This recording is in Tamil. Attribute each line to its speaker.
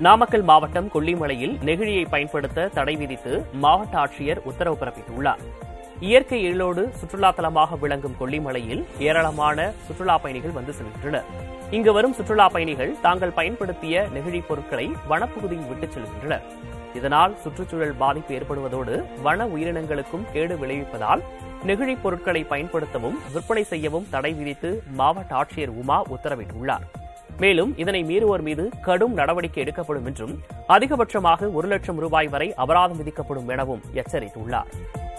Speaker 1: நாமக்கல் மாவட்டம் கொல்லிமலையில் நெகிழியை பயன்படுத்த தடை விதித்து மாவட்ட ஆட்சியர் உத்தரவு பிறப்பித்துள்ளார் இயற்கை எழிலோடு சுற்றுலா தலமாக விளங்கும் கொல்லிமலையில் ஏராளமான சுற்றுலா பயணிகள் வந்து செல்கின்றனர் இங்கு வரும் சுற்றுலா பயணிகள் தாங்கள் பயன்படுத்திய நெகிழிப் பொருட்களை வனப்பகுதியில் விட்டுச் செல்கின்றனர் இதனால் சுற்றுச்சூழல் பாதிப்பு ஏற்படுவதோடு வன உயிரினங்களுக்கும் கேடு விளைவிப்பதால் நெகிழிப் பொருட்களை பயன்படுத்தவும் விற்பனை செய்யவும் தடை விதித்து மாவட்ட ஆட்சியர் உமா உத்தரவிட்டுள்ளார் மேலும் இதனை மீறுவோர் மீது கடும் நடவடிக்கை எடுக்கப்படும் என்றும் அதிகபட்சமாக ஒரு லட்சம் ரூபாய் வரை அபராதம் விதிக்கப்படும் எனவும் எச்சரித்துள்ளார்